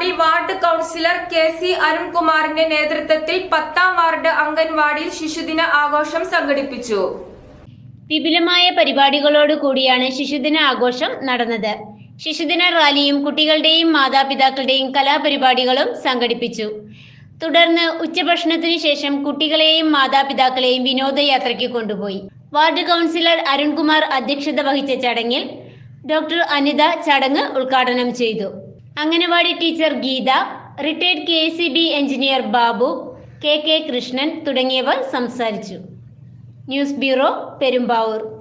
വാർഡിൽ ward councillor K C അരുൺകുമാറിന്റെ നേതൃത്വത്തിൽ പത്താം വാർഡ് അംഗൻവാടിയിൽ ശിശുദിന ആഘോഷം സംഘടിപ്പിച്ചു വിപുലമായ പരിപാടികളോട് കൂടിയാണ് ശിശുദിന ആഘോഷം നടന്നത് ശിശുദിന റാലിയും കുട്ടികളുടെയും മാതാപിതാക്കളുടെയും കലാപരിപാടികളും സംഘടിപ്പിച്ചു തുടർന്ന് ഉച്ചഭക്ഷണത്തിന് ശേഷം കുട്ടികളെയും മാതാപിതാക്കളെയും വിനോദയാത്രയ്ക്ക് കൊണ്ടുപോയി വാർഡ് കൗൺസിലർ അരുൺകുമാർ അധ്യക്ഷത വഹിച്ച ചടങ്ങിൽ ഡോക്ടർ അനിത ചടങ്ങ് ഉദ്ഘാടനം ചെയ്തു anganwadi teacher Geetha retired K C B engineer Babu K K Krishnan തുടങ്ങിയവർ സംസാരിച്ചു ന്യൂസ് ബ്യൂറോ പെരുമ്പാവൂർ